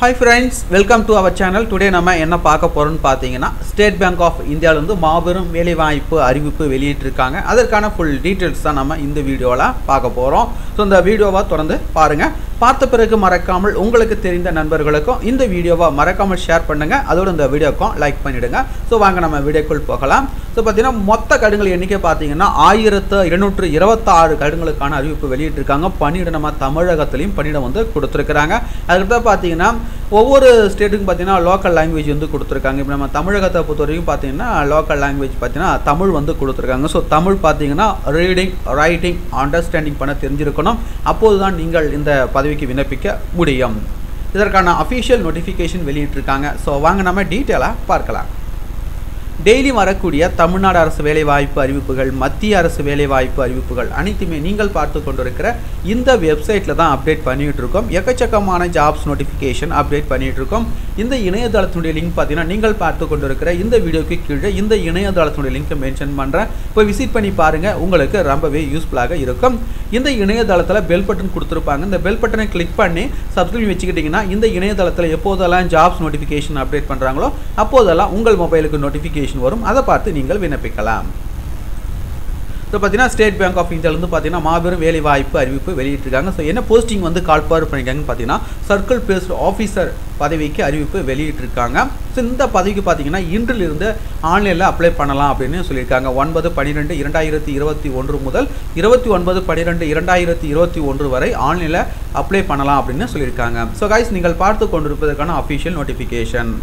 hi friends welcome to our channel today நம்ம என்ன பார்க்க போகிறோம்னு பார்த்தீங்கன்னா ஸ்டேட் பேங்க் ஆஃப் இந்தியாவிலேருந்து மாபெரும் வேலைவாய்ப்பு அறிவிப்பு வெளியிட்டிருக்காங்க அதற்கான ஃபுல் டீட்டெயில்ஸ் தான் நம்ம இந்த வீடியோவில் பார்க்க போகிறோம் ஸோ இந்த வீடியோவை தொடர்ந்து பாருங்கள் பார்த்த பிறகு மறக்காமல் உங்களுக்கு தெரிந்த நண்பர்களுக்கும் இந்த வீடியோவை மறக்காமல் ஷேர் பண்ணுங்கள் அதோட இந்த வீடியோக்கும் லைக் பண்ணிவிடுங்க ஸோ வாங்க நம்ம வீடியோக்குள் போகலாம் ஸோ பார்த்தீங்கன்னா மொத்த கடுங்கள் எண்ணிக்கை பார்த்தீங்கன்னா ஆயிரத்து இருநூற்று இருபத்தாறு கடுங்களுக்கான அறிவிப்பு வெளியிட்டிருக்காங்க பணியிடம் நம்ம தமிழகத்திலையும் பணியிடம் வந்து கொடுத்துருக்குறாங்க அதுக்கடுத்து பார்த்தீங்கன்னா ஒவ்வொரு ஸ்டேட்டுக்கும் பார்த்தீங்கன்னா லோக்கல் லாங்குவேஜ் வந்து கொடுத்துருக்காங்க இப்போ நம்ம தமிழகத்தை பொறுத்த வரைக்கும் பார்த்தீங்கன்னா லோக்கல் லாங்குவேஜ் பார்த்தீங்கன்னா தமிழ் வந்து கொடுத்துருக்காங்க ஸோ தமிழ் பார்த்தீங்கன்னா ரீடிங் ரைட்டிங் அண்டர்ஸ்டாண்டிங் பண்ண தெரிஞ்சிருக்கணும் அப்போது தான் நீங்கள் இந்த பதவிக்கு விண்ணப்பிக்க முடியும் இதற்கான அஃபிஷியல் நோட்டிஃபிகேஷன் வெளியிட்டிருக்காங்க ஸோ வாங்க நம்ம டீட்டெயிலாக பார்க்கலாம் டெய்லி வரக்கூடிய தமிழ்நாடு அரசு வேலைவாய்ப்பு அறிவிப்புகள் மத்திய அரசு வேலைவாய்ப்பு அறிவிப்புகள் அனைத்துமே நீங்கள் பார்த்து கொண்டிருக்கிற இந்த வெப்சைட்டில் தான் அப்டேட் பண்ணிகிட்டு இருக்கோம் எக்கச்சக்கமான ஜாப்ஸ் நோட்டிஃபிகேஷன் அப்டேட் பண்ணிகிட்டு இருக்கோம் இந்த இணையதளத்தினுடைய லிங்க் பார்த்தீங்கன்னா நீங்கள் பார்த்து கொண்டிருக்கிற இந்த வீடியோக்கு கீழே இந்த இணையதளத்தினுடைய லிங்க்கை மென்ஷன் பண்ணுறேன் இப்போ விசிட் பண்ணி பாருங்கள் உங்களுக்கு ரொம்பவே யூஸ்ஃபுல்லாக இருக்கும் இந்த இணையதளத்தில் பெல் பட்டன் கொடுத்துருப்பாங்க இந்த பெல் பட்டனை கிளிக் பண்ணி சப்ஸ்கிரைப் வச்சுக்கிட்டிங்கன்னா இந்த இணையதளத்தில் எப்போதெல்லாம் ஜாப்ஸ் நோட்டிஃபிகேஷன் அப்டேட் பண்ணுறாங்களோ அப்போதெல்லாம் உங்கள் மொபைலுக்கு நோட்டிஃபிகேஷன் வரும் அதை பார்த்து நீங்கள் விண்ணப்பிக்கலாம் ஸோ பார்த்தீங்கன்னா ஸ்டேட் பேங்க் ஆஃப் இந்தியாவிலேருந்து பார்த்தீங்கன்னா மாபெரும் வேலை வாய்ப்பு அறிவிப்பு வெளியிட்டிருக்காங்க ஸோ என்ன போஸ்டிங் வந்து கால் பார் பண்ணியிருக்காங்கன்னு பார்த்தீங்கன்னா சர்க்கிள் பேஸ்டு ஆஃபீஸர் பதவிக்கு அறிவிப்பு வெளியிட்டிருக்காங்க ஸோ இந்த பதவிக்கு பார்த்தீங்கன்னா இன்றிலிருந்து ஆன்லைனில் அப்ளை பண்ணலாம் அப்படின்னு சொல்லியிருக்காங்க ஒன்பது பன்னிரெண்டு இரண்டாயிரத்தி இருபத்தி ஒன்று முதல் இருபத்தி ஒன்பது பன்னிரெண்டு இரண்டாயிரத்தி இருபத்தி ஒன்று வரை ஆன்லைனில் அப்ளை பண்ணலாம் அப்படின்னு சொல்லியிருக்காங்க ஸோ கைஸ் நீங்கள் பார்த்து கொண்டிருப்பதற்கான அஃபிஷியல் நோட்டிஃபிகேஷன்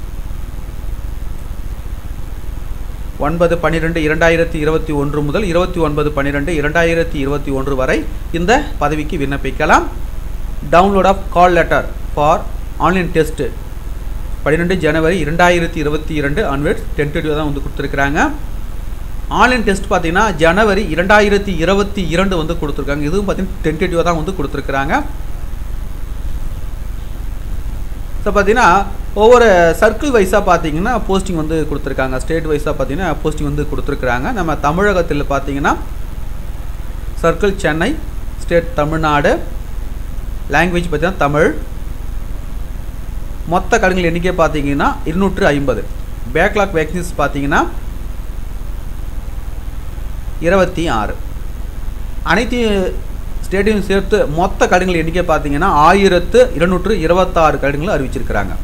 ஒன்பது பன்னிரெண்டு இரண்டாயிரத்தி இருபத்தி ஒன்று முதல் இருபத்தி ஒன்பது பன்னிரெண்டு இரண்டாயிரத்தி இருபத்தி ஒன்று வரை இந்த பதவிக்கு விண்ணப்பிக்கலாம் download of call letter for online test பன்னிரெண்டு ஜனவரி இரண்டாயிரத்தி இருபத்தி இரண்டு அன்வெர்ட்ஸ் டென்டேட்டிவ் தான் வந்து கொடுத்துருக்குறாங்க ஆன்லைன் டெஸ்ட் பார்த்தீங்கன்னா ஜனவரி இரண்டாயிரத்தி இருபத்தி இரண்டு வந்து கொடுத்துருக்காங்க இதுவும் பார்த்தீங்கன்னா டென்டேட்டிவாக தான் வந்து கொடுத்துருக்குறாங்க ஸோ பார்த்தீங்கன்னா ஒவ்வொரு சர்க்கிள் வைஸாக பார்த்தீங்கன்னா போஸ்டிங் வந்து கொடுத்துருக்காங்க ஸ்டேட் வைஸாக பார்த்தீங்கன்னா போஸ்டிங் வந்து கொடுத்துருக்குறாங்க நம்ம தமிழகத்தில் பார்த்தீங்கன்னா circle Chennai state Tamil Nadu language பார்த்தீங்கன்னா தமிழ் மொத்த கடைகள் எண்ணிக்கை பார்த்தீங்கன்னா இருநூற்று ஐம்பது பேக்லாக் வேக்சின்ஸ் பார்த்தீங்கன்னா இருபத்தி ஆறு அனைத்து ஸ்டேடியம் சேர்த்து மொத்த கடைகள் எண்ணிக்கை பார்த்தீங்கன்னா ஆயிரத்து இருநூற்று இருபத்தாறு கடைகளை அறிவிச்சிருக்கிறாங்க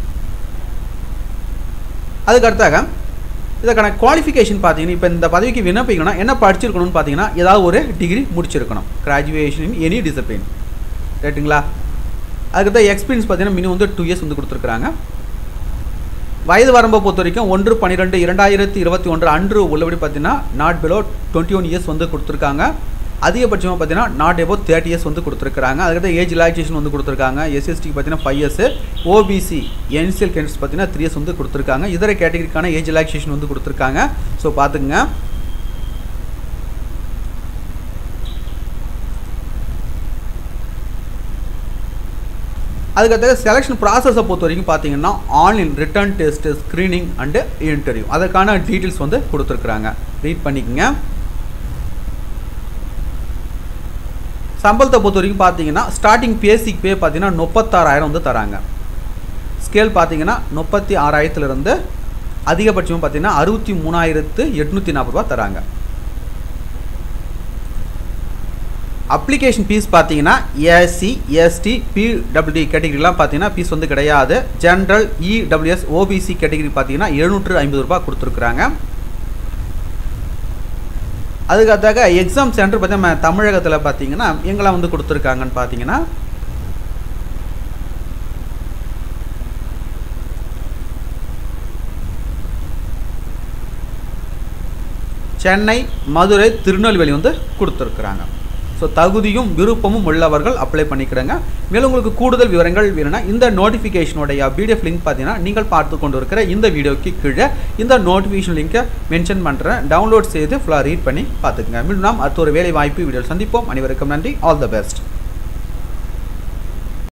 அதுக்கடுத்தாக இதற்கான குவாலிஃபிகேஷன் பார்த்தீங்கன்னா இப்போ இந்த பதவிக்கு விண்ணப்பிக்கணும்னா என்ன படிச்சிருக்கணும்னு பார்த்தீங்கன்னா ஏதாவது ஒரு டிகிரி முடிச்சிருக்கணும் கிராஜுவேஷன் இன் எனி டிசிப்ளின் ரைட்டுங்களா அதுக்கடுத்த எக்ஸ்பீரியன்ஸ் பார்த்தீங்கன்னா மினிமம் வந்து டூ இயர்ஸ் வந்து கொடுத்துருக்குறாங்க வயது வரம்பை பொறுத்த வரைக்கும் ஒன்று பன்னிரெண்டு இரண்டாயிரத்தி இருபத்தி ஒன்று அன்று உள்ளபடி பார்த்தீங்கன்னா not below twenty one years வந்து கொடுத்துருக்காங்க அதிகபட்சமாக பார்த்தீங்கன்னா நாட் எபோ தேர்ட்டி இயர்ஸ் வந்து கொடுத்துருக்காங்க அதுக்கடுத்து ஏஜ் ரிலாக்ஸேஷன் வந்து கொடுத்துருக்காங்க எஸ்எஸ்டிக்கு பார்த்தீங்கன்னா five years OBC NCL candidates பார்த்தீங்கன்னா த்ரீ இயர்ஸ் வந்து கொடுத்துருக்காங்க இதர கேட்டகரிக்கான ஏஜ் ரிலாக்ஸேஷன் வந்து கொடுத்துருக்காங்க ஸோ பார்த்துக்குங்க அதுக்கடுத்த செலெக்ஷன் ப்ராசஸை பொறுத்த வரைக்கும் பார்த்தீங்கன்னா online written test screening and interview அதுக்கான டீட்டெயில்ஸ் வந்து கொடுத்துருக்குறாங்க ரீட் பண்ணிக்கோங்க சம்பளத்தை பொறுத்த வரைக்கும் பார்த்தீங்கன்னா ஸ்டார்டிங் பேசிக் பே பார்த்தீங்கன்னா முப்பத்தாறாயிரம் வந்து தராங்க ஸ்கேல் பார்த்தீங்கன்னா முப்பத்தி ஆறாயிரத்துலேருந்து அதிகபட்சமாக பார்த்தீங்கன்னா அறுபத்தி மூணாயிரத்து எட்நூற்றி நாற்பது ரூபா தராங்க அப்ளிகேஷன் ஃபீஸ் பார்த்தீங்கன்னா எஸ்சி எஸ்டி பிடபிள்யூடி கேட்டகிரிலாம் பார்த்தீங்கன்னா ஃபீஸ் வந்து கிடையாது ஜென்ரல் இடபிள்யூஎஸ் ஓபிசி கேட்டகிரி பார்த்தீங்கன்னா எழுநூற்று ஐம்பது ரூபாய் கொடுத்துருக்குறாங்க அதுக்கடுத்தாக எக்ஸாம் சென்டர் பார்த்தி நம்ம தமிழகத்தில் பார்த்தீங்கன்னா எங்கெல்லாம் வந்து கொடுத்துருக்காங்கன்னு பார்த்தீங்கன்னா சென்னை மதுரை திருநெல்வேலி வந்து கொடுத்துருக்குறாங்க ஸோ தகுதியும் விருப்பமும் உள்ளவர்கள் அப்ளை பண்ணிக்கிடுங்க மேலும் உங்களுக்கு கூடுதல் விவரங்கள் வேணும்னா இந்த நோட்டிஃபிகேஷனுடைய பிடிஎஃப் லிங்க் பார்த்தீங்கன்னா நீங்கள் பார்த்து கொண்டு இருக்கிற இந்த வீடியோக்கு கீழே இந்த நோட்டிஃபிகேஷன் லிங்கை மென்ஷன் பண்ணுறேன் டவுன்லோட் செய்து ஃபுல்லாக ரீட் பண்ணி பார்த்துக்குங்க மீண்டும் நாம் அடுத்த ஒரு வேலை வாய்ப்பு வீடியோ சந்திப்போம் அனைவருக்கும் நன்றி ஆல் த பெஸ்ட்